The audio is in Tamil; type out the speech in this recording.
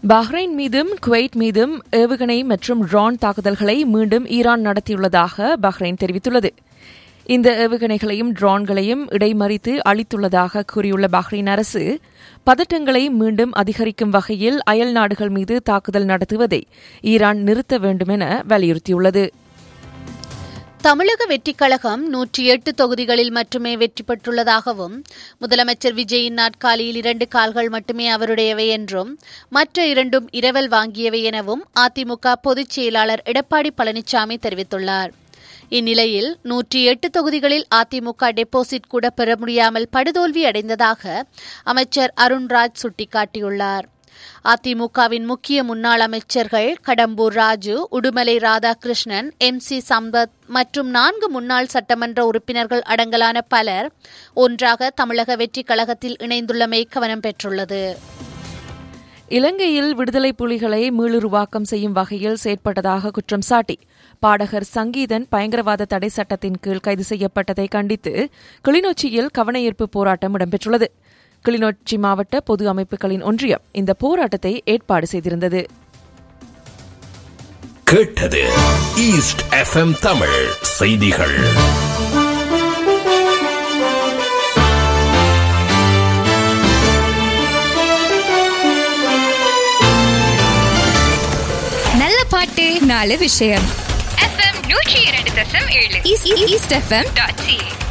பஹ்ரைன் மீதும் குவைத் மீதும் ஏவுகணை மற்றும் ட்ரோன் தாக்குதல்களை மீண்டும் ஈரான் நடத்தியுள்ளதாக பஹ்ரைன் தெரிவித்துள்ளது இந்த ஏவுகணைகளையும் ட்ரோன்களையும் இடைமறித்து அளித்துள்ளதாக கூறியுள்ள பஹ்ரைன் அரசு பதட்டங்களை மீண்டும் அதிகரிக்கும் வகையில் அயல் நாடுகள் மீது தாக்குதல் நடத்துவதை ஈரான் நிறுத்த வேண்டும் என வலியுறுத்தியுள்ளது தமிழக வெற்றிக் கழகம் நூற்றி எட்டு தொகுதிகளில் மட்டுமே வெற்றி பெற்றுள்ளதாகவும் முதலமைச்சர் விஜயின் நாட்காலியில் இரண்டு கால்கள் மட்டுமே அவருடையவை என்றும் மற்ற இரண்டும் இரவல் வாங்கியவை எனவும் அதிமுக பொதுச் செயலாளர் எடப்பாடி பழனிசாமி தெரிவித்துள்ளார் இந்நிலையில் நூற்றி எட்டு தொகுதிகளில் அதிமுக டெபாசிட் கூட பெற முடியாமல் படுதோல்வி அடைந்ததாக அமைச்சர் அருண்ராஜ் சுட்டிக்காட்டியுள்ளார் அதிமுகவின் முக்கிய முன்னாள் அமைச்சர்கள் கடம்பூர் ராஜு உடுமலை ராதாகிருஷ்ணன் எம் சி சம்பத் மற்றும் நான்கு முன்னாள் சட்டமன்ற உறுப்பினர்கள் அடங்கலான பலர் ஒன்றாக தமிழக வெற்றிக் கழகத்தில் இணைந்துள்ளமை கவனம் பெற்றுள்ளது இலங்கையில் விடுதலை புலிகளை மீளுருவாக்கம் செய்யும் வகையில் செயற்பட்டதாக குற்றம் சாட்டி பாடகர் சங்கீதன் பயங்கரவாத தடை சட்டத்தின் கீழ் கைது செய்யப்பட்டதை கண்டித்து கிளிநொச்சியில் கவனஈர்ப்பு போராட்டம் இடம்பெற்றுள்ளது கிளிநொச்சி மாவட்ட பொது அமைப்புகளின் ஒன்றியம் இந்த போராட்டத்தை ஏற்பாடு செய்திருந்தது கேட்டது ஈஸ்ட் எஃப்எம் தமிழ் செய்திகள் நல்ல பாட்டு நாலு விஷயம் எஃப்எம் நூற்றி இரண்டு தசம் ஏழு ஈஸ்ட் எஃப்எம் டாட் சி